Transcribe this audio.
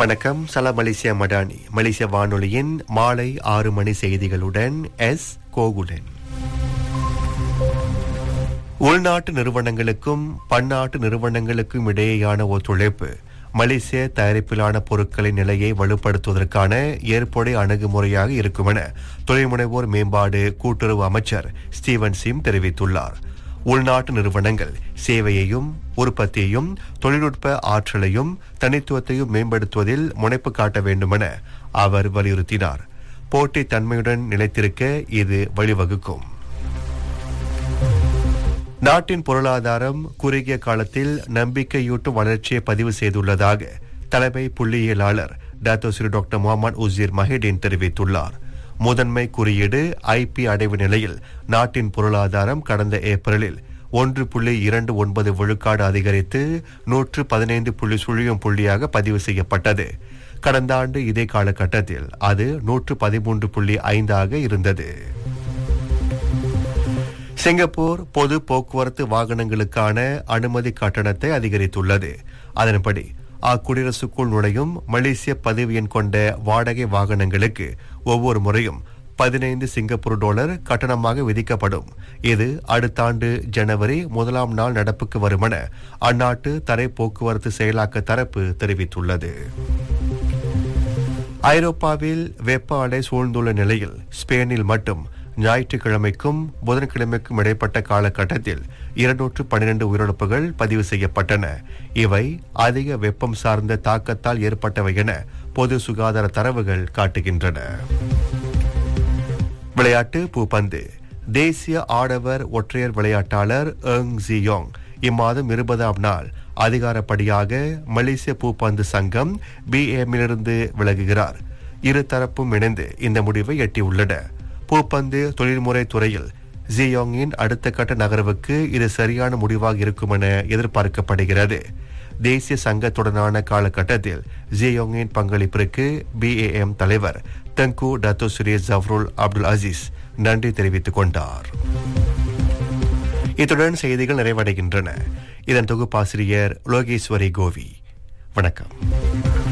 வணக்கம் சலாம் மலேசியா மடானி மலேசிய வானொலியின் மாலை ஆறு மணி செய்திகளுடன் எஸ் கோகுலன் உள்நாட்டு நிறுவனங்களுக்கும் பன்னாட்டு நிறுவனங்களுக்கும் இடையேயான ஒத்துழைப்பு மலேசிய தயாரிப்பிலான பொருட்களின் நிலையை வலுப்படுத்துவதற்கான ஏற்புடைய அணுகுமுறையாக இருக்கும் என தொழில்முனைவோர் மேம்பாடு கூட்டுறவு அமைச்சர் ஸ்டீவன் சிம் தெரிவித்துள்ளார் உள்நாட்டு நிறுவனங்கள் சேவையையும் உற்பத்தியையும் தொழில்நுட்ப ஆற்றலையும் தனித்துவத்தையும் மேம்படுத்துவதில் முனைப்பு காட்ட வேண்டும் என அவர் வலியுறுத்தினார் போட்டித் தன்மையுடன் நிலைத்திருக்க இது வழிவகுக்கும் நாட்டின் பொருளாதாரம் குறுகிய காலத்தில் நம்பிக்கையூட்டும் வளர்ச்சியை பதிவு செய்துள்ளதாக தலைமை புள்ளியியலாளர் doctor Sri doctor Mohamad Uzir Mahidin தெரிவித்துள்ளார் முதன்மை குறியீடு ஐபி அடைவு நிலையில் நாட்டின் பொருளாதாரம் கடந்த ஏப்ரலில் ஒன்று புள்ளி இரண்டு ஒன்பது விழுக்காடு அதிகரித்து நூற்று பதினைந்து புள்ளி சுழியம் புள்ளியாக பதிவு செய்யப்பட்டது கடந்த ஆண்டு இதே காலகட்டத்தில் அது நூற்று பதிமூன்று புள்ளி ஐந்தாக இருந்தது சிங்கப்பூர் பொது போக்குவரத்து வாகனங்களுக்கான அனுமதி கட்டணத்தை அதிகரித்துள்ளது அதன்படி அக்குடியரசுக்குள் நுழையும் மலேசிய பதிவு எண் கொண்ட வாடகை வாகனங்களுக்கு ஒவ்வொரு முறையும் பதினைந்து சிங்கப்பூர் டாலர் கட்டணமாக விதிக்கப்படும் இது அடுத்த ஆண்டு ஜனவரி முதலாம் நாள் நடப்புக்கு வரும் என அந்நாட்டு தரை போக்குவரத்து செயலாக்க தரப்பு தெரிவித்துள்ளது ஐரோப்பாவில் வெப்ப அலை சூழ்ந்துள்ள நிலையில் ஸ்பெயினில் மட்டும் ஞாயிற்றுக்கிழமைக்கும் புதன்கிழமைக்கும் இடைப்பட்ட காலகட்டத்தில் இருநூற்று பன்னிரண்டு உயிரிழப்புகள் பதிவு செய்யப்பட்டன இவை அதிக வெப்பம் சார்ந்த தாக்கத்தால் ஏற்பட்டவை என பொது சுகாதார தரவுகள் காட்டுகின்றன விளையாட்டு பூப்பந்து தேசிய ஆடவர் ஒற்றையர் விளையாட்டாளர் எங் ஜியோங் இம்மாதம் இருபதாம் நாள் அதிகாரப்படியாக மலேசிய பூப்பந்து சங்கம் பிஏமிலிருந்து விலகுகிறார் இரு தரப்பும் இணைந்து இந்த முடிவை எட்டியுள்ளன பூப்பந்து தொழில்முறை துறையில் ஜியோங்கின் அடுத்த கட்ட நகர்வுக்கு இது சரியான முடிவாக இருக்கும் என எதிர்பார்க்கப்படுகிறது தேசிய சங்கத்துடனான காலகட்டத்தில் ஜியோங்கின் பங்களிப்பிற்கு பிஏஎம் தலைவர் Tengku Dato Sri Zafrul Abdul Aziz நன்றி தெரிவித்துக் கொண்டார் இத்துடன் செய்திகள் நிறைவடைகின்றன இதன் தொகுப்பாசிரியர் லோகேஸ்வரி கோவி வணக்கம்